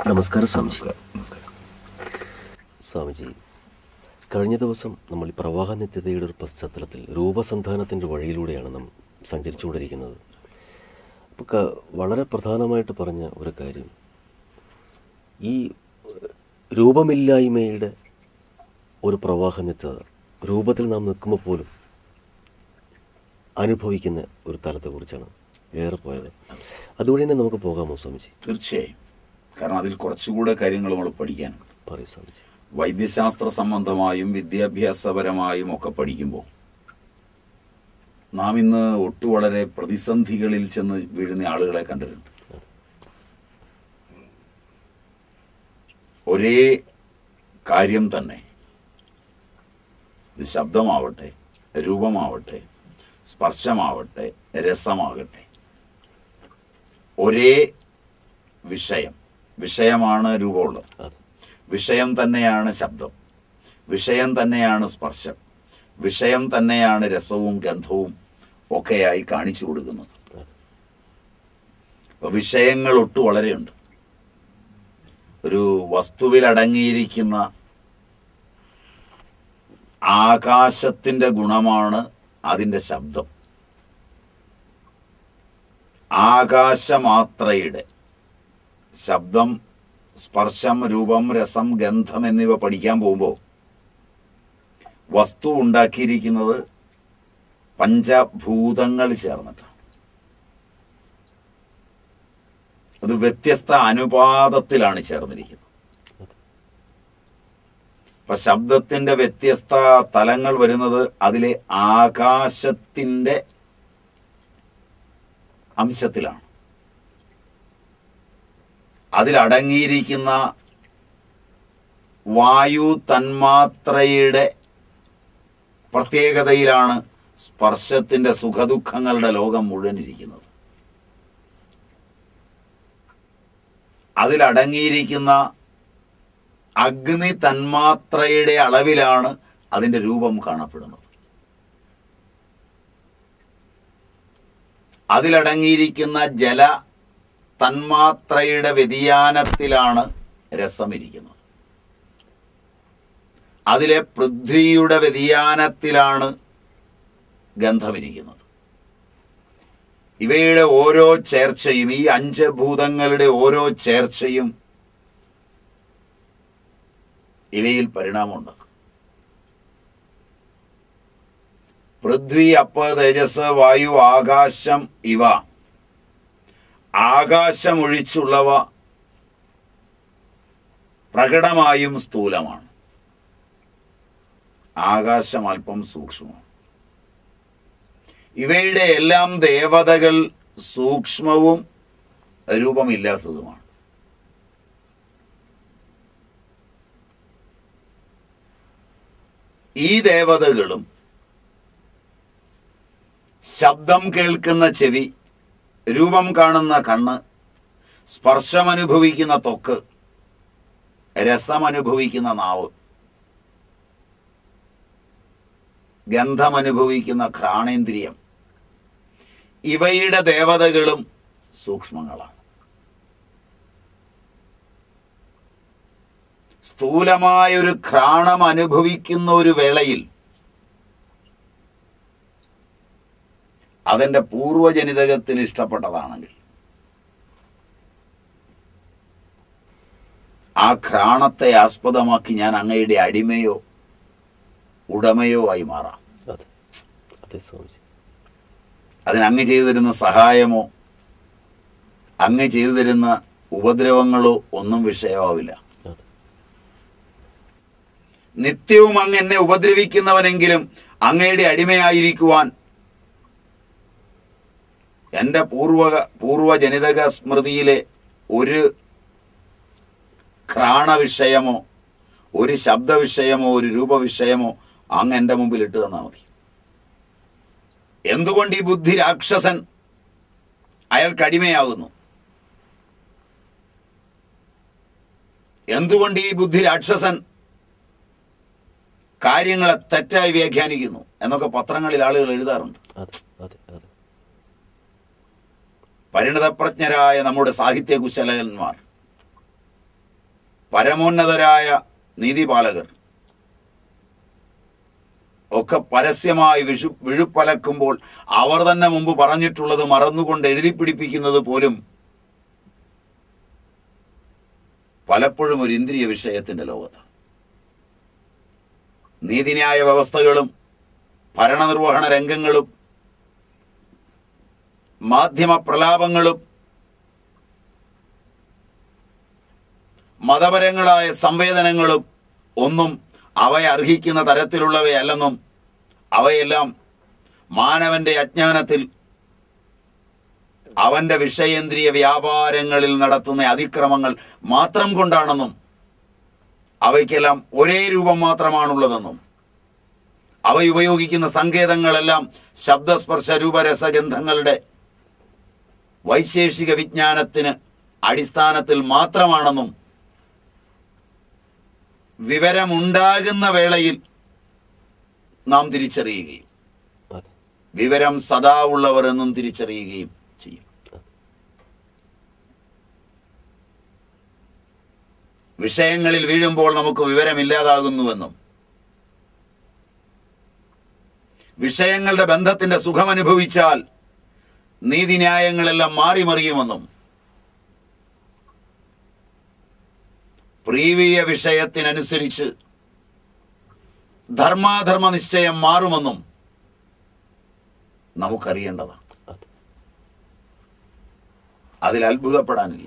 നമസ്കാരം സ്വാമിജി നമസ്കാരം സ്വാമിജി കഴിഞ്ഞ ദിവസം നമ്മൾ ഈ പ്രവാഹ നിത്യതയുടെ ഒരു പശ്ചാത്തലത്തിൽ രൂപസന്ധാനത്തിൻ്റെ വഴിയിലൂടെയാണ് നാം സഞ്ചരിച്ചുകൊണ്ടിരിക്കുന്നത് അപ്പോൾ ക വളരെ പ്രധാനമായിട്ട് പറഞ്ഞ ഒരു കാര്യം ഈ ഏഹ്, രൂപമില്ലായ്മയുടെ ഒരു പ്രവാഹ നിത്യത രൂപത്തിൽ നാം നിൽക്കുമ്പോൾ പോലും അനുഭവിക്കുന്ന ഒരു തലത്തെക്കുറിച്ചാണ് ഏറെ പോയത് അതുവഴി തന്നെ നമുക്ക് പോകാമോ സ്വാമിജി തീർച്ചയായും കാരണം അതിൽ കുറച്ചുകൂടെ കാര്യങ്ങൾ നമ്മൾ പഠിക്കാനുണ്ട് പറയൂ സ്വാമിജി വൈദ്യശാസ്ത്ര സംബന്ധമായും വിദ്യാഭ്യാസപരമായും ഒക്കെ പഠിക്കുമ്പോൾ നാം ഇന്ന് ഒട്ടു വളരെ പ്രതിസന്ധികളിൽ ചെന്ന് വീഴുന്ന ആളുകളെ കണ്ടിട്ടുണ്ട് ഒരേ കാര്യം തന്നെ ഇത് ശബ്ദമാവട്ടെ രൂപമാവട്ടെ സ്പർശമാവട്ടെ രസമാകട്ടെ ഒരേ വിഷയം വിഷയമാണ് രൂപമുള്ളത് അതെ വിഷയം തന്നെയാണ് ശബ്ദം വിഷയം തന്നെയാണ് സ്പർശം വിഷയം തന്നെയാണ് രസവും ഗന്ധവും ഒക്കെയായി കാണിച്ചു കൊടുക്കുന്നത് അതെ അപ്പൊ വിഷയങ്ങൾ ഒട്ടു വളരെയുണ്ട് ഒരു വസ്തുവിൽ അടങ്ങിയിരിക്കുന്ന ആകാശത്തിന്റെ ഗുണമാണ് അതിന്റെ ശബ്ദം ആകാശമാത്രയുടെ ശബ്ദം സ്പർശം രൂപം രസം ഗന്ധം എന്നിവ പഠിക്കാൻ പോകുമ്പോൾ വസ്തു ഉണ്ടാക്കിയിരിക്കുന്നത് പഞ്ചഭൂതങ്ങൾ ചേർന്നിട്ടാണ് അത് വ്യത്യസ്ത അനുപാതത്തിലാണ് ചേർന്നിരിക്കുന്നത് അപ്പൊ ശബ്ദത്തിന്റെ വ്യത്യസ്ത തലങ്ങൾ വരുന്നത് അതിലെ ആകാശത്തിന്റെ അംശത്തിലാണ് അതിലടങ്ങിയിരിക്കുന്ന വായു തന്മാത്രയുടെ പ്രത്യേകതയിലാണ് സ്പർശത്തിന്റെ സുഖദുഃഖങ്ങളുടെ ലോകം മുഴുവൻ ഇരിക്കുന്നത് അതിലടങ്ങിയിരിക്കുന്ന അഗ്നി തന്മാത്രയുടെ അളവിലാണ് അതിന്റെ രൂപം കാണപ്പെടുന്നത് അതിലടങ്ങിയിരിക്കുന്ന ജല തന്മാത്രയുടെ വ്യതിയാനത്തിലാണ് രസമിരിക്കുന്നത് അതിലെ പൃഥ്വിയുടെ വ്യതിയാനത്തിലാണ് ഗന്ധമിരിക്കുന്നത് ഇവയുടെ ഓരോ ചേർച്ചയും ഈ അഞ്ച് ഭൂതങ്ങളുടെ ഓരോ ചേർച്ചയും ഇവയിൽ പരിണാമമുണ്ടാക്കും പൃഥ്വി അപ്പ് തേജസ് വായു ആകാശം ഇവ ആകാശമൊഴിച്ചുള്ളവ പ്രകടമായും സ്ഥൂലമാണ് ആകാശം അല്പം സൂക്ഷ്മമാണ് ഇവയുടെ എല്ലാം ദേവതകൾ സൂക്ഷ്മവും രൂപമില്ലാത്തതുമാണ് ഈ ദേവതകളും ശബ്ദം കേൾക്കുന്ന ചെവി രൂപം കാണുന്ന കണ്ണ് സ്പർശമനുഭവിക്കുന്ന ത്വക്ക് രസമനുഭവിക്കുന്ന നാവ് ഗന്ധമനുഭവിക്കുന്ന ഘ്രാണേന്ദ്രിയം ഇവയുടെ ദേവതകളും സൂക്ഷ്മങ്ങളാണ് സ്ഥൂലമായൊരു ഘ്രാണം അനുഭവിക്കുന്ന ഒരു വേളയിൽ അതെന്റെ പൂർവജനിതകത്തിന് ഇഷ്ടപ്പെട്ടതാണെങ്കിൽ ആ ഘ്രാണത്തെ ആസ്പദമാക്കി ഞാൻ അങ്ങയുടെ അടിമയോ ഉടമയോ ആയി മാറാം അതെ അതെ സ്വാമിജി അതിന് അങ്ങ് ചെയ്തു തരുന്ന സഹായമോ അങ്ങ് ചെയ്തു തരുന്ന ഉപദ്രവങ്ങളോ ഒന്നും വിഷയമാവില്ല അതെ നിത്യവും അങ്ങ് എന്നെ ഉപദ്രവിക്കുന്നവനെങ്കിലും അങ്ങയുടെ അടിമയായിരിക്കുവാൻ എൻ്റെ പൂർവ പൂർവജനിതക സ്മൃതിയിലെ ഒരു ഘ്രാണവിഷയമോ ഒരു ശബ്ദവിഷയമോ ഒരു രൂപവിഷയമോ അങ്ങ് എൻ്റെ മുമ്പിൽ ഇട്ട് തന്നാൽ മതി എന്തുകൊണ്ട് ഈ ബുദ്ധി രാക്ഷസൻ അയാൾക്ക് അടിമയാകുന്നു എന്തുകൊണ്ട് ഈ ബുദ്ധി രാക്ഷസൻ കാര്യങ്ങളെ തെറ്റായി വ്യാഖ്യാനിക്കുന്നു എന്നൊക്കെ പത്രങ്ങളിൽ ആളുകൾ എഴുതാറുണ്ട് അതെ അതെ അതെ പരിണതപ്രജ്ഞരായ നമ്മുടെ സാഹിത്യ കുശലന്മാർ പരമോന്നതരായ നീതിപാലകർ ഒക്കെ പരസ്യമായി വിഷു വിഴുപ്പലക്കുമ്പോൾ അവർ തന്നെ മുമ്പ് പറഞ്ഞിട്ടുള്ളത് മറന്നുകൊണ്ട് എഴുതി പിടിപ്പിക്കുന്നത് പോലും പലപ്പോഴും ഒരു ഇന്ദ്രിയ വിഷയത്തിന്റെ ലോകത്ത് നീതിന്യായ വ്യവസ്ഥകളും ഭരണനിർവഹണ രംഗങ്ങളും മാധ്യമ പ്രലാപങ്ങളും മതപരങ്ങളായ സംവേദനങ്ങളും ഒന്നും അവയെ അർഹിക്കുന്ന തരത്തിലുള്ളവയല്ലെന്നും അവയെല്ലാം മാനവന്റെ അജ്ഞാനത്തിൽ അവന്റെ വിഷയേന്ദ്രിയ വ്യാപാരങ്ങളിൽ നടത്തുന്ന അതിക്രമങ്ങൾ മാത്രം കൊണ്ടാണെന്നും അവയ്ക്കെല്ലാം ഒരേ രൂപം മാത്രമാണുള്ളതെന്നും അവ ഉപയോഗിക്കുന്ന സങ്കേതങ്ങളെല്ലാം ശബ്ദസ്പർശ രൂപരസഗന്ധങ്ങളുടെ വൈശേഷിക വിജ്ഞാനത്തിന് അടിസ്ഥാനത്തിൽ മാത്രമാണെന്നും വിവരമുണ്ടാകുന്ന വേളയിൽ നാം തിരിച്ചറിയുകയും അതെ വിവരം സദാ ഉള്ളവർ എന്നും തിരിച്ചറിയുകയും ചെയ്യും വിഷയങ്ങളിൽ വീഴുമ്പോൾ നമുക്ക് വിവരമില്ലാതാകുന്നുവെന്നും വിഷയങ്ങളുടെ ബന്ധത്തിന്റെ സുഖമനുഭവിച്ചാൽ നീതിന്യായങ്ങളെല്ലാം മാറിമറിയുമെന്നും പ്രീവിയ വിഷയത്തിനനുസരിച്ച് ധർമാധർമ്മ നിശ്ചയം മാറുമെന്നും നമുക്കറിയേണ്ടതാണ് അതെ അതിൽ അത്ഭുതപ്പെടാനില്ല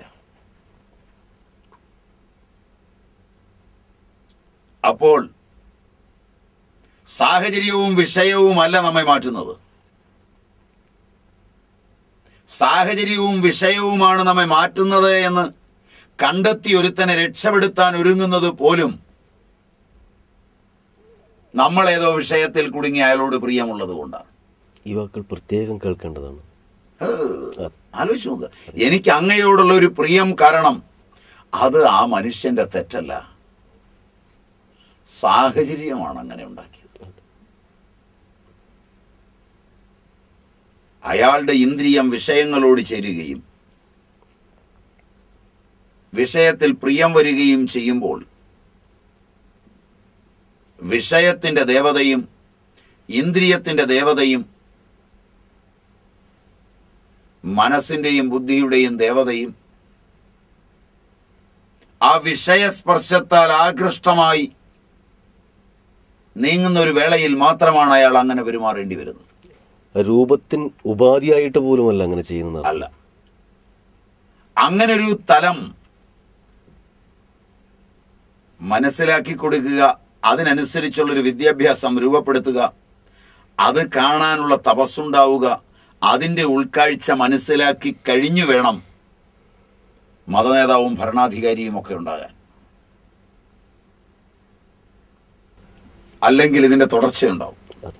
അപ്പോൾ സാഹചര്യവും വിഷയവുമല്ല നമ്മെ മാറ്റുന്നത് സാഹചര്യവും വിഷയവുമാണ് നമ്മെ മാറ്റുന്നത് എന്ന് കണ്ടെത്തി ഒരുത്തനെ രക്ഷപ്പെടുത്താൻ ഒരുങ്ങുന്നത് പോലും നമ്മളേതോ വിഷയത്തിൽ കുടുങ്ങി അയാളോട് പ്രിയമുള്ളത് കൊണ്ടാണ് ഈ വാക്കുകൾ പ്രത്യേകം കേൾക്കേണ്ടതാണ് അതെ ആലോചിച്ച് നോക്കുക എനിക്ക് അങ്ങയോടുള്ള ഒരു പ്രിയം കാരണം അത് ആ മനുഷ്യന്റെ തെറ്റല്ല സാഹചര്യമാണ് അങ്ങനെ ഉണ്ടാക്കിയത് അയാളുടെ ഇന്ദ്രിയം വിഷയങ്ങളോട് ചേരുകയും വിഷയത്തിൽ പ്രിയം വരികയും ചെയ്യുമ്പോൾ വിഷയത്തിന്റെ ദേവതയും ഇന്ദ്രിയത്തിന്റെ ദേവതയും മനസ്സിന്റെയും ബുദ്ധിയുടെയും ദേവതയും ആ വിഷയസ്പർശത്താൽ ആകൃഷ്ടമായി നീങ്ങുന്ന ഒരു വേളയിൽ മാത്രമാണ് അയാൾ അങ്ങനെ പെരുമാറേണ്ടി വരുന്നത് രൂപത്തിൻ ഉപാധിയായിട്ട് പോലുമല്ല അങ്ങനെ ചെയ്യുന്നത് അല്ല അങ്ങനൊരു തലം മനസ്സിലാക്കി കൊടുക്കുക അതിനനുസരിച്ചുള്ളൊരു വിദ്യാഭ്യാസം രൂപപ്പെടുത്തുക അത് കാണാനുള്ള തപസ്സുണ്ടാവുക അതിൻ്റെ ഉൾക്കാഴ്ച മനസ്സിലാക്കി കഴിഞ്ഞു വേണം മതനേതാവും ഭരണാധികാരിയും ഒക്കെ ഉണ്ടാകാൻ അല്ലെങ്കിൽ ഇതിൻ്റെ തുടർച്ചയുണ്ടാവും അതെ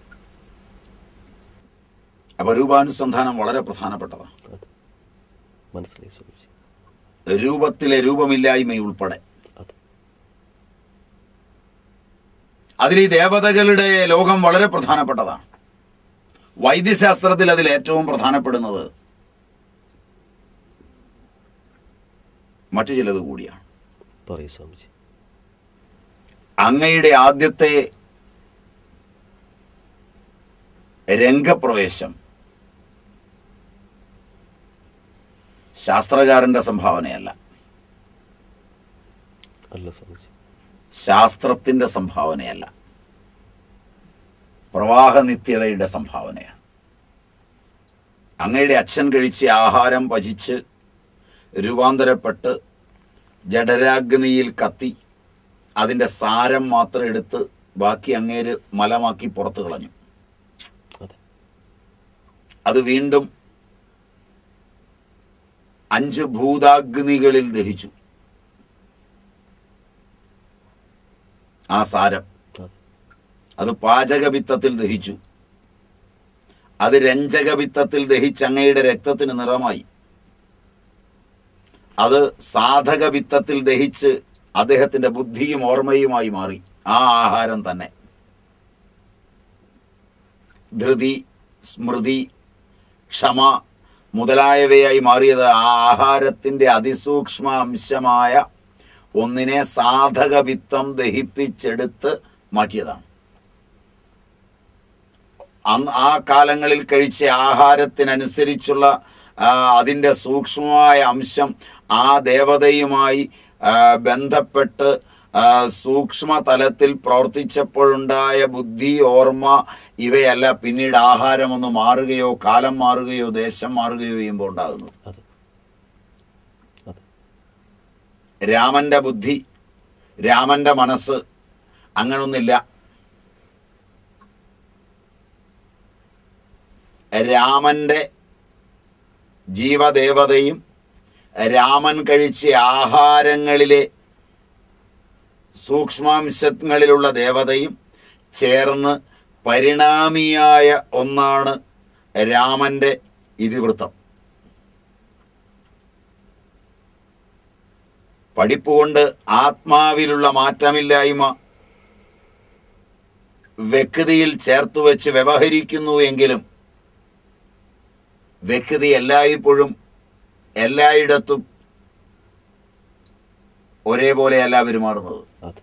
അപ്പോൾ രൂപാനുസന്ധാനം വളരെ പ്രധാനപ്പെട്ടതാണ് അതെ മനസ്സിലായി സ്വാമിജി രൂപത്തിലെ രൂപമില്ലായ്മ ഉൾപ്പെടെ അതെ അതിൽ ഈ ദേവതകളുടെ ലോകം വളരെ പ്രധാനപ്പെട്ടതാണ് വൈദ്യശാസ്ത്രത്തിൽ അതിൽ ഏറ്റവും പ്രധാനപ്പെടുന്നത് മറ്റു ചിലത് കൂടിയാണ് പറയൂ സ്വാമിജി അങ്ങയുടെ ആദ്യത്തെ രംഗപ്രവേശം ശാസ്ത്രകാരന്റെ സംഭാവനയല്ല അല്ല സ്വാമിജി ശാസ്ത്രത്തിന്റെ സംഭാവനയല്ല പ്രവാഹനിത്യതയുടെ സംഭാവനയാണ് അങ്ങയുടെ അച്ഛൻ കഴിച്ച ആഹാരം പചിച്ച് രൂപാന്തരപ്പെട്ട് ജഡരാഗ്നിയിൽ കത്തി അതിൻ്റെ സാരം മാത്രം എടുത്ത് ബാക്കി അങ്ങേര് മലമാക്കി പുറത്തു കളഞ്ഞു അതെ അത് വീണ്ടും അഞ്ച് ഭൂതാഗ്നികളിൽ ദഹിച്ചു ആ സാരം അതെ അത് പാചകവിത്തത്തിൽ ദഹിച്ചു അത് രഞ്ജകവിത്തത്തിൽ ദഹിച്ച് അങ്ങയുടെ രക്തത്തിന് നിറമായി അത് സാധകവിത്തത്തിൽ ദഹിച്ച് അദ്ദേഹത്തിന്റെ ബുദ്ധിയും ഓർമ്മയുമായി മാറി ആ ആഹാരം തന്നെ ധൃതി സ്മൃതി ക്ഷമ മുതലായവയായി മാറിയത് ആ ആഹാരത്തിന്റെ അതിസൂക്ഷ്മ അംശമായ ഒന്നിനെ സാധക വിത്തം ദഹിപ്പിച്ചെടുത്ത് മാറ്റിയതാണ് അന്ന് ആ കാലങ്ങളിൽ കഴിച്ച ആഹാരത്തിനനുസരിച്ചുള്ള ആ, അതിൻ്റെ സൂക്ഷ്മമായ അംശം ആ ദേവതയുമായി ആ, ബന്ധപ്പെട്ട് ആ, സൂക്ഷ്മ തലത്തിൽ പ്രവർത്തിച്ചപ്പോഴുണ്ടായ ബുദ്ധി ഓർമ്മ ഇവയല്ല പിന്നീട് ആഹാരം ഒന്ന് മാറുകയോ കാലം മാറുകയോ ദേശം മാറുകയോ ചെയ്യുമ്പോൾ ഉണ്ടാകുന്നത് അതെ അതെ രാമന്റെ ബുദ്ധി രാമന്റെ മനസ്സ് അങ്ങനൊന്നില്ല രാമന്റെ ജീവദേവതയും രാമൻ കഴിച്ച ആഹാരങ്ങളിലെ സൂക്ഷ്മാംശങ്ങളിലുള്ള ദേവതയും ചേർന്ന് പരിണാമിയായ ഒന്നാണ് രാമന്റെ ഇതിവൃത്തം പഠിപ്പുകൊണ്ട് ആത്മാവിലുള്ള മാറ്റമില്ലായ്മ വ്യക്തിയിൽ ചേർത്തു വെച്ച് വ്യവഹരിക്കുന്നു എങ്കിലും വ്യക്തി എല്ലായ്പ്പോഴും എല്ലായിടത്തും ഒരേപോലെയല്ല പെരുമാറുന്നത് അതെ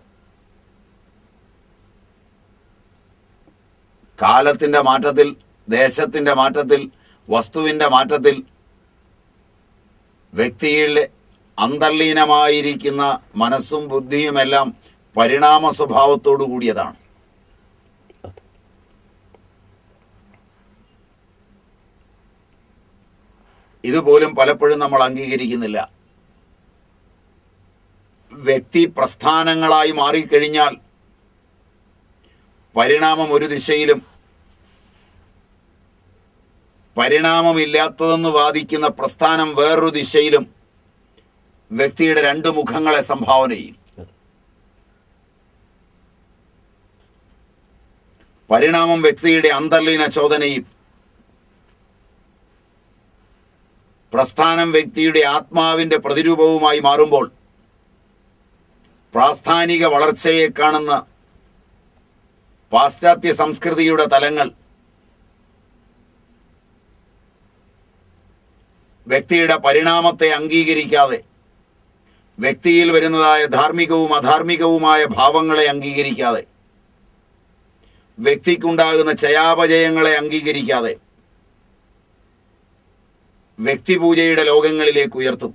കാലത്തിന്റെ മാറ്റത്തിൽ ദേശത്തിന്റെ മാറ്റത്തിൽ വസ്തുവിന്റെ മാറ്റത്തിൽ വ്യക്തിയിൽ അന്തർലീനമായിരിക്കുന്ന മനസ്സും ബുദ്ധിയുമെല്ലാം പരിണാമ സ്വഭാവത്തോടു കൂടിയതാണ് അതെ ഇതുപോലും പലപ്പോഴും നമ്മൾ അംഗീകരിക്കുന്നില്ല വ്യക്തി പ്രസ്ഥാനങ്ങളായി മാറിക്കഴിഞ്ഞാൽ പരിണാമം ഒരു ദിശയിലും പരിണാമമില്ലാത്തതെന്ന് വാദിക്കുന്ന പ്രസ്ഥാനം വേറൊരു ദിശയിലും വ്യക്തിയുടെ രണ്ട് മുഖങ്ങളെ സംഭാവന ചെയ്യും അതെ പരിണാമം വ്യക്തിയുടെ അന്തർലീന ചോദനയും പ്രസ്ഥാനം വ്യക്തിയുടെ ആത്മാവിന്റെ പ്രതിരൂപവുമായി മാറുമ്പോൾ പ്രാസ്ഥാനിക വളർച്ചയെ കാണുന്ന പാശ്ചാത്യ സംസ്കൃതിയുടെ തലങ്ങൾ വ്യക്തിയുടെ പരിണാമത്തെ അംഗീകരിക്കാതെ വ്യക്തിയിൽ വരുന്നതായ ധാർമ്മികവും അധാർമികവുമായ ഭാവങ്ങളെ അംഗീകരിക്കാതെ വ്യക്തിക്കുണ്ടാകുന്ന ചയാപജയങ്ങളെ അംഗീകരിക്കാതെ വ്യക്തിപൂജയുടെ ലോകങ്ങളിലേക്ക് ഉയർത്തും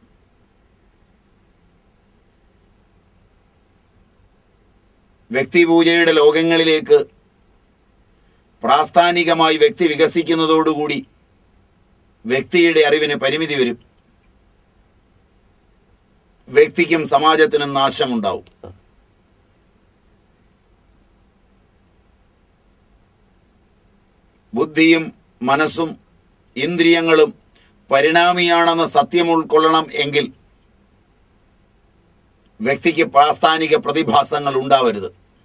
വ്യക്തിപൂജയുടെ ലോകങ്ങളിലേക്ക് പ്രാസ്ഥാനികമായി വ്യക്തി വികസിക്കുന്നതോടുകൂടി വ്യക്തിയുടെ അറിവിന് പരിമിതി വരും വ്യക്തിക്കും സമാജത്തിനും നാശമുണ്ടാവും ബുദ്ധിയും മനസ്സും ഇന്ദ്രിയങ്ങളും പരിണാമിയാണെന്ന സത്യം ഉൾക്കൊള്ളണം എങ്കിൽ വ്യക്തിക്ക് പ്രാസ്ഥാനിക പ്രതിഭാസങ്ങൾ ഉണ്ടാവരുത്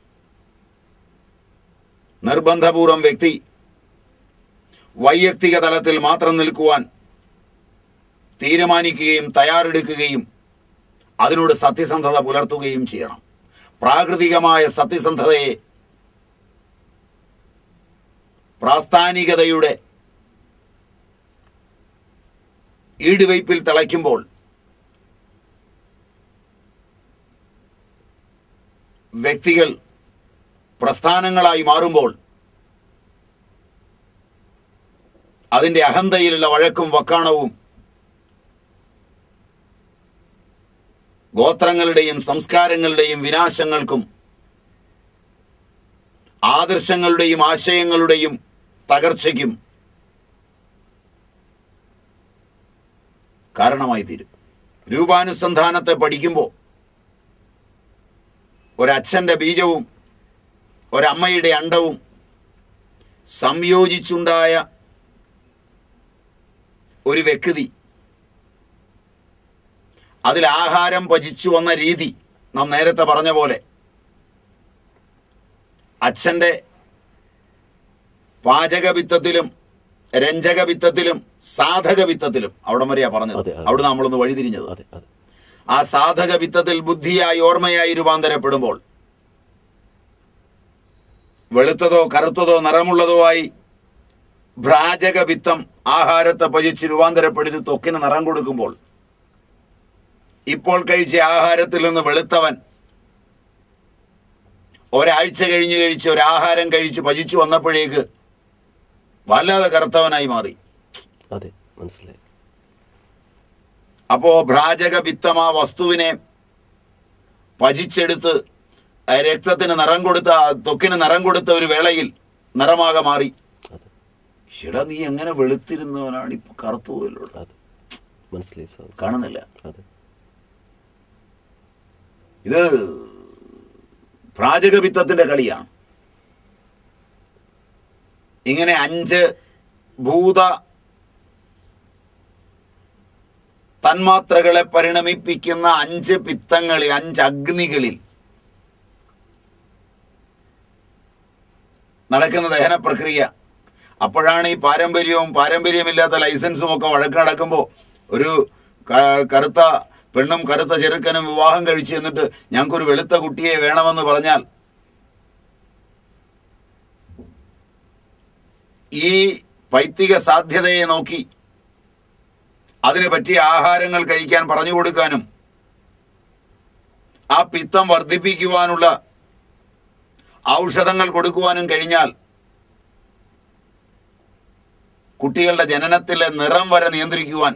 നിർബന്ധപൂർവം വ്യക്തി വൈയക്തിക തലത്തിൽ മാത്രം നിൽക്കുവാൻ തീരുമാനിക്കുകയും തയ്യാറെടുക്കുകയും അതിനോട് സത്യസന്ധത പുലർത്തുകയും ചെയ്യണം പ്രാകൃതികമായ സത്യസന്ധതയെ പ്രാസ്ഥാനികതയുടെ ഈടുവയ്പിൽ തിളയ്ക്കുമ്പോൾ വ്യക്തികൾ പ്രസ്ഥാനങ്ങളായി മാറുമ്പോൾ അതിൻ്റെ അഹന്തയിലുള്ള വഴക്കും വക്കാണവും ഗോത്രങ്ങളുടെയും സംസ്കാരങ്ങളുടെയും വിനാശങ്ങൾക്കും ആദർശങ്ങളുടെയും ആശയങ്ങളുടെയും തകർച്ചയ്ക്കും കാരണമായി തീരും രൂപാനുസന്ധാനത്തെ പഠിക്കുമ്പോൾ ഒരച്ഛൻ്റെ ബീജവും ഒരമ്മയുടെ അണ്ടവും സംയോജിച്ചുണ്ടായ ഒരു വ്യക്തി അതിൽ ആഹാരം പചിച്ചു വന്ന രീതി നാം നേരത്തെ പറഞ്ഞ പോലെ അച്ഛൻ്റെ പാചകവിത്തത്തിലും രഞ്ജകവിത്തത്തിലും സാധകവിത്തത്തിലും അവിടം വരെയാ പറഞ്ഞത് അതെ, അതെ. അവിടെ നമ്മളൊന്ന് വഴിതിരിഞ്ഞത് അതെ അതെ ആ സാധക വിത്തത്തിൽ ബുദ്ധിയായി ഓർമ്മയായി രൂപാന്തരപ്പെടുമ്പോൾ വെളുത്തതോ കറുത്തതോ നിറമുള്ളതോ ആയി ഭ്രാജക വിത്തം ആഹാരത്തെ പചിച്ച് രൂപാന്തരപ്പെടുത്തി ത്വക്കിന് നിറം കൊടുക്കുമ്പോൾ ഇപ്പോൾ കഴിച്ച ആഹാരത്തിൽ നിന്ന് വെളുത്തവൻ ഒരാഴ്ച കഴിഞ്ഞ് കഴിച്ച് ഒരാഹാരം കഴിച്ച് ഭജിച്ചു വന്നപ്പോഴേക്ക് വല്ലാതെ കറുത്തവനായി മാറി അതെ മനസ്സിലായി അപ്പോ ഭ്രാജക പിത്തം ആ വസ്തുവിനെ പചിച്ചെടുത്ത് ആ രക്തത്തിന് നിറം കൊടുത്ത ആ ത്വക്കിന് നിറം കൊടുത്ത ഒരു വേളയിൽ നിറമാകെ മാറി അതെ ഷിട നീ എങ്ങനെ വെളുത്തിരുന്നവനാണ് ഇപ്പൊ കറുത്തു പോയല്ലോ അതെ മനസ്സിലായി സ്വാമി കാണുന്നില്ല അതെ ഇത് പ്രാജക പിത്തത്തിന്റെ കളിയാണ് ഇങ്ങനെ അഞ്ച് ഭൂത തന്മാത്രകളെ പരിണമിപ്പിക്കുന്ന അഞ്ച് പിത്തങ്ങളിൽ അഞ്ച് അഗ്നികളിൽ നടക്കുന്ന ദഹന പ്രക്രിയ അപ്പോഴാണ് ഈ പാരമ്പര്യവും പാരമ്പര്യമില്ലാത്ത ലൈസൻസും ഒക്കെ വഴക്ക് നടക്കുമ്പോൾ ഒരു ക- കറുത്ത പെണ്ണും കറുത്ത ചെറുക്കനും വിവാഹം കഴിച്ച് എന്നിട്ട് ഞങ്ങൾക്കൊരു വെളുത്ത കുട്ടിയെ വേണമെന്ന് പറഞ്ഞാൽ ഈ പൈത്തിക സാധ്യതയെ നോക്കി അതിന് പറ്റിയ ആഹാരങ്ങൾ കഴിക്കാൻ പറഞ്ഞു കൊടുക്കാനും ആ പിത്തം വർദ്ധിപ്പിക്കുവാനുള്ള ഔഷധങ്ങൾ കൊടുക്കുവാനും കഴിഞ്ഞാൽ കുട്ടികളുടെ ജനനത്തിലെ നിറം വരെ നിയന്ത്രിക്കുവാൻ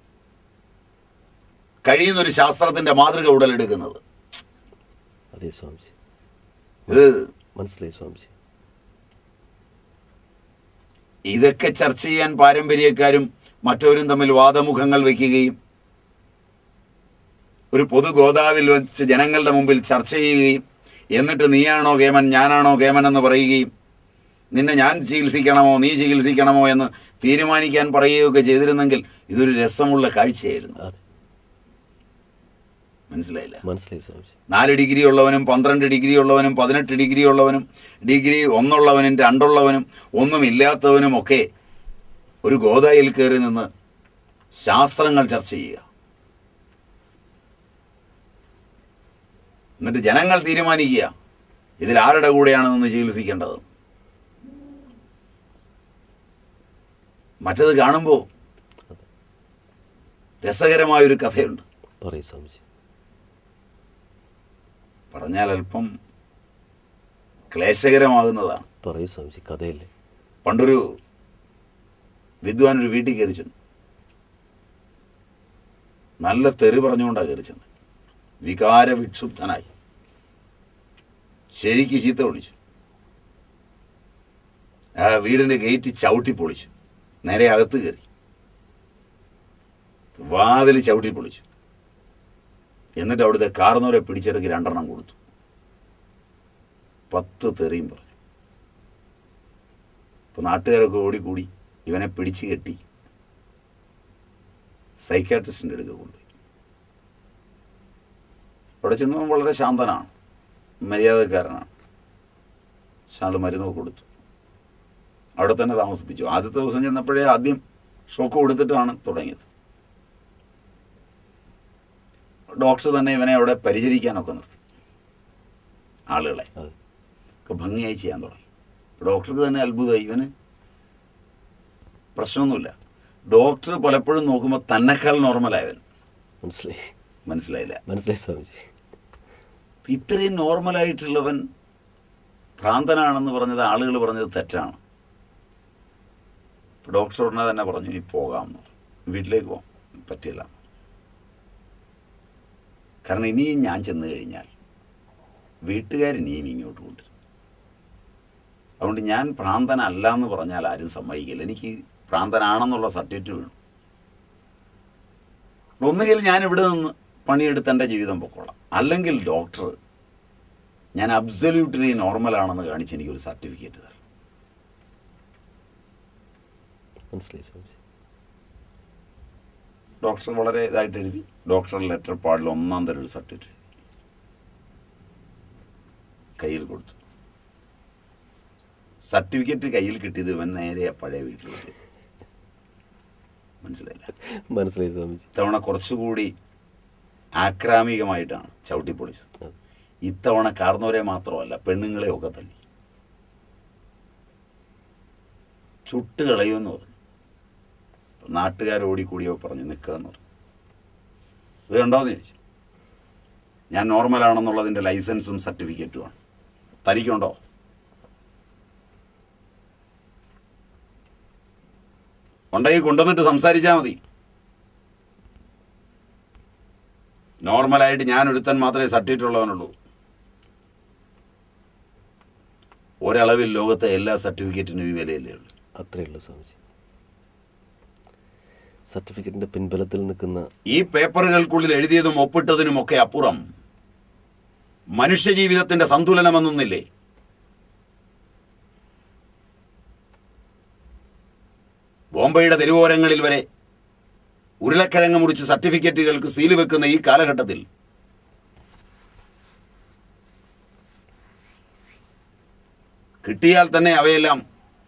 കഴിയുന്നൊരു ശാസ്ത്രത്തിന്റെ മാതൃക ഉടലെടുക്കുന്നത് അതെ സ്വാമിജി ഇത് മനസ്സിലായി സ്വാമിജി ഇതൊക്കെ ചർച്ച ചെയ്യാൻ പാരമ്പര്യക്കാരും മറ്റവരും തമ്മിൽ വാദമുഖങ്ങൾ വയ്ക്കുകയും ഒരു പൊതു ഗോതാവിൽ വെച്ച് ജനങ്ങളുടെ മുമ്പിൽ ചർച്ച ചെയ്യുകയും എന്നിട്ട് നീയാണോ കേമൻ ഞാനാണോ കേമൻ എന്ന് പറയുകയും നിന്നെ ഞാൻ ചികിത്സിക്കണമോ നീ ചികിത്സിക്കണമോ എന്ന് തീരുമാനിക്കാൻ പറയുകയൊക്കെ ചെയ്തിരുന്നെങ്കിൽ ഇതൊരു രസമുള്ള കാഴ്ചയായിരുന്നു അതെ മനസ്സിലായില്ല മനസ്സിലായി സ്വാമിജി നാല് ഡിഗ്രി ഉള്ളവനും പന്ത്രണ്ട് ഡിഗ്രി ഉള്ളവനും പതിനെട്ട് ഡിഗ്രി ഉള്ളവനും ഡിഗ്രി ഒന്നുള്ളവനും രണ്ടുള്ളവനും ഒന്നുമില്ലാത്തവനും ഒക്കെ ഒരു ഗോദായിൽ കയറി നിന്ന് ശാസ്ത്രങ്ങൾ ചർച്ച ചെയ്യുക എന്നിട്ട് ജനങ്ങൾ തീരുമാനിക്കുക ഇതിൽ ആരുടെ കൂടെയാണ് നിന്ന് ചികിത്സിക്കേണ്ടത് മറ്റത് കാണുമ്പോൾ രസകരമായൊരു കഥയുണ്ട് പറയൂ സ്വാമിജി പറഞ്ഞാൽ അല്പം ക്ലേശകരമാകുന്നതാണ് പറയൂ സ്വാമിജി കഥയല്ലേ പണ്ടൊരു വിദ്വാൻ ഒരു വീട്ടിൽ കയറി ചെന്നു നല്ല തെറി പറഞ്ഞുകൊണ്ടാണ് കയറി ചെന്നത് വികാര വിക്ഷുബ്ധനായി ശരിക്ക് ചീത്ത വിളിച്ചു ആ വീടിൻ്റെ ഗേറ്റ് ചവിട്ടി പൊളിച്ചു നേരെ അകത്ത് കയറി വാതിൽ ചവിട്ടി പൊളിച്ചു എന്നിട്ട് അവിടുത്തെ കാർന്നവരെ പിടിച്ചിറക്കി രണ്ടെണ്ണം കൊടുത്തു പത്ത് തെറിയും പറഞ്ഞു അപ്പോൾ നാട്ടുകാരൊക്കെ ഓടിക്കൂടി ഇവനെ പിടിച്ചു കെട്ടി സൈക്കാട്രിസ്റ്റിൻ്റെ അടുക്ക കൊണ്ടുപോയി അവിടെ ചെന്നവൻ വളരെ ശാന്തനാണ് മര്യാദക്കാരനാണ് ശാല് മരുന്നൊക്കെ കൊടുത്തു അവിടെ തന്നെ താമസിപ്പിച്ചു ആദ്യത്തെ ദിവസം ചെന്നപ്പോഴേ ആദ്യം ഷോക്ക് കൊടുത്തിട്ടാണ് തുടങ്ങിയത് ഡോക്ടർ തന്നെ ഇവനെ അവിടെ പരിചരിക്കാനൊക്കെ നിർത്തി ആളുകളെ അതെ ഒക്കെ ഭംഗിയായി ചെയ്യാൻ തുടങ്ങി ഡോക്ടർക്ക് തന്നെ അത്ഭുതമായി ഇവന് പ്രശ്നമൊന്നുമില്ല ഡോക്ടർ പലപ്പോഴും നോക്കുമ്പോൾ തന്നെക്കാൾ നോർമലായവൻ മനസ്സിലായി മനസ്സിലായില്ല മനസ്സിലായി സ്വാമിജി അപ്പൊ ഇത്രയും നോർമലായിട്ടുള്ളവൻ ഭ്രാന്തനാണെന്ന് പറഞ്ഞത് ആളുകൾ പറഞ്ഞത് തെറ്റാണ് ഇപ്പൊ ഡോക്ടർ ഉടനെ തന്നെ പറഞ്ഞു ഇനി പോകാം എന്ന് പറഞ്ഞു. വീട്ടിലേക്ക് പോകാം പറ്റില്ല കാരണം ഇനിയും ഞാൻ ചെന്ന് കഴിഞ്ഞാൽ വീട്ടുകാരിനിയും ഇങ്ങോട്ട് കൊണ്ടുവരും അതുകൊണ്ട് ഞാൻ ഭ്രാന്തനല്ല എന്ന് പറഞ്ഞാൽ ആരും സമ്മതിക്കില്ല എനിക്ക് ഭ്രാന്തനാണെന്നുള്ള സർട്ടിഫിക്കറ്റ് വേണം ഒന്നുകിൽ ഞാൻ ഇവിടെ നിന്ന് പണിയെടുത്ത് എൻ്റെ ജീവിതം പൊക്കോളാം അല്ലെങ്കിൽ ഡോക്ടർ ഞാൻ അബ്സല്യൂട്ട്ലി നോർമലാണെന്ന് കാണിച്ച് എനിക്കൊരു സർട്ടിഫിക്കറ്റ് തരണം മനസ്സിലായി സ്വാമിജി ഡോക്ടർ വളരെ ഇതായിട്ട് എഴുതി ഡോക്ടർ ലെറ്റർ പാടിൽ ഒന്നാം തരം ഒരു സർട്ടിഫിക്കറ്റ് എഴുതി കയ്യിൽ കൊടുത്തു സർട്ടിഫിക്കറ്റ് കയ്യിൽ കിട്ടിയത് ഇവൻ നേരെ പഴയ വീട്ടിലോട്ട് മനസ്സിലായില്ല മനസ്സിലായി സ്വാമിജി ഇത്തവണ കുറച്ചുകൂടി ആക്രാമികമായിട്ടാണ് ചവിട്ടി പൊളിച്ചത് അതെ ഇത്തവണ കാർന്നവരെ മാത്രമല്ല പെണ്ണുങ്ങളെ ഒക്കെ തല്ലി ചുട്ട് കളയുമെന്ന് പറഞ്ഞു നാട്ടുകാർ ഓടിക്കൂടിയോ പറഞ്ഞു നിൽക്കുക എന്ന് പറഞ്ഞു ഇത് കണ്ടോന്ന് ചോദിച്ചു ഞാൻ നോർമലാണെന്നുള്ളതിൻ്റെ ലൈസൻസും സർട്ടിഫിക്കറ്റുമാണ് തനിക്കുണ്ടോ ഉണ്ടെങ്കിൽ കൊണ്ടുവന്നിട്ട് സംസാരിച്ചാൽ മതി നോർമലായിട്ട് ഞാൻ ഒരുത്തൻ മാത്രമേ സർട്ടിഫിക്കറ്റ് ഉള്ളവനുള്ളൂ ഒരളവിൽ ലോകത്തെ എല്ലാ സർട്ടിഫിക്കറ്റിനും ഈ വിലയല്ലേ ഉള്ളൂ അത്രയേ ഉള്ളൂ സ്വാമിജി സർട്ടിഫിക്കറ്റിന്റെ പിൻബലത്തിൽ നിൽക്കുന്ന ഈ പേപ്പറുകൾക്കുള്ളിൽ എഴുതിയതും ഒപ്പിട്ടതിനുമൊക്കെ അപ്പുറം മനുഷ്യജീവിതത്തിന്റെ സന്തുലനമെന്നൊന്നില്ലേ ബോംബെയുടെ തെരുവോരങ്ങളിൽ വരെ ഉരുളക്കിഴങ്ങ് മുറിച്ച് സർട്ടിഫിക്കറ്റുകൾക്ക് സീല് വെക്കുന്ന ഈ കാലഘട്ടത്തിൽ കിട്ടിയാൽ തന്നെ അവയെല്ലാം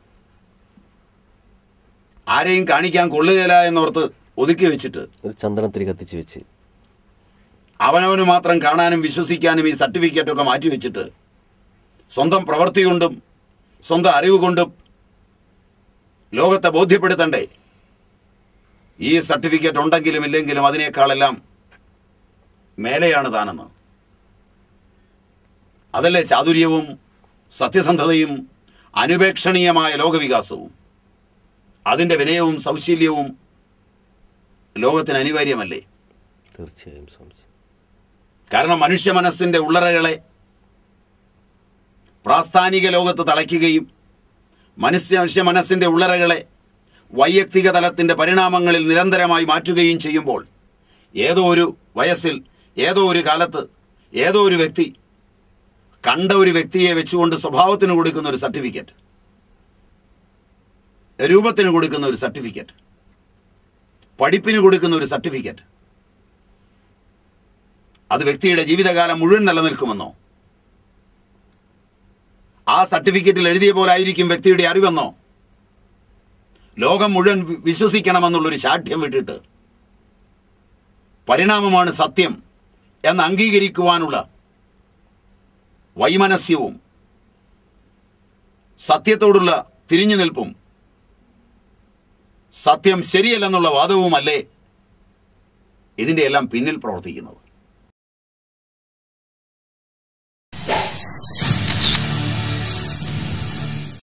ആരെയും കാണിക്കാൻ കൊള്ളുകയില്ല എന്നോർത്ത് ഒതുക്കി വെച്ചിട്ട് ഒരു ചന്ദനത്തിരി കത്തിച്ച് വെച്ച് അവനവന് മാത്രം കാണാനും വിശ്വസിക്കാനും ഈ സർട്ടിഫിക്കറ്റൊക്കെ മാറ്റിവെച്ചിട്ട് സ്വന്തം പ്രവൃത്തി കൊണ്ടും സ്വന്തം അറിവ് കൊണ്ടും ലോകത്തെ ബോധ്യപ്പെടുത്തണ്ടേ ഈ സർട്ടിഫിക്കറ്റ് ഉണ്ടെങ്കിലും ഇല്ലെങ്കിലും അതിനേക്കാളെല്ലാം മേലെയാണ് താനെന്ന് അതല്ലേ ചാതുര്യവും സത്യസന്ധതയും അനുപേക്ഷണീയമായ ലോകവികാസവും അതിൻ്റെ വിനയവും സൗശീല്യവും ലോകത്തിന് അനിവാര്യമല്ലേ തീർച്ചയായും സ്വാമിജി കാരണം മനുഷ്യ മനസ്സിൻ്റെ ഉള്ളറകളെ പ്രാസ്ഥാനിക ലോകത്ത് തളയ്ക്കുകയും മനുഷ്യ മനുഷ്യ മനസ്സിൻ്റെ ഉള്ളറകളെ വൈയക്തിക തലത്തിൻ്റെ പരിണാമങ്ങളിൽ നിരന്തരമായി മാറ്റുകയും ചെയ്യുമ്പോൾ ഏതോ ഒരു വയസ്സിൽ ഏതോ ഒരു കാലത്ത് ഏതോ ഒരു വ്യക്തി കണ്ട ഒരു വ്യക്തിയെ വെച്ചുകൊണ്ട് സ്വഭാവത്തിന് കൊടുക്കുന്ന ഒരു സർട്ടിഫിക്കറ്റ് രൂപത്തിന് കൊടുക്കുന്ന ഒരു സർട്ടിഫിക്കറ്റ് പഠിപ്പിന് കൊടുക്കുന്ന ഒരു സർട്ടിഫിക്കറ്റ് അത് വ്യക്തിയുടെ ജീവിതകാലം മുഴുവൻ നിലനിൽക്കുമെന്നോ ആ സർട്ടിഫിക്കറ്റിൽ എഴുതിയ പോലെ ആയിരിക്കും വ്യക്തിയുടെ അറിവെന്നോ ലോകം മുഴുവൻ വി- വിശ്വസിക്കണമെന്നുള്ളൊരു ശാഠ്യം വിട്ടിട്ട് പരിണാമമാണ് സത്യം എന്ന് അംഗീകരിക്കുവാനുള്ള വൈമനസ്യവും സത്യത്തോടുള്ള തിരിഞ്ഞു നിൽപ്പും സത്യം ശരിയല്ലെന്നുള്ള വാദവുമല്ലേ ഇതിൻ്റെ എല്ലാം പിന്നിൽ പ്രവർത്തിക്കുന്നത്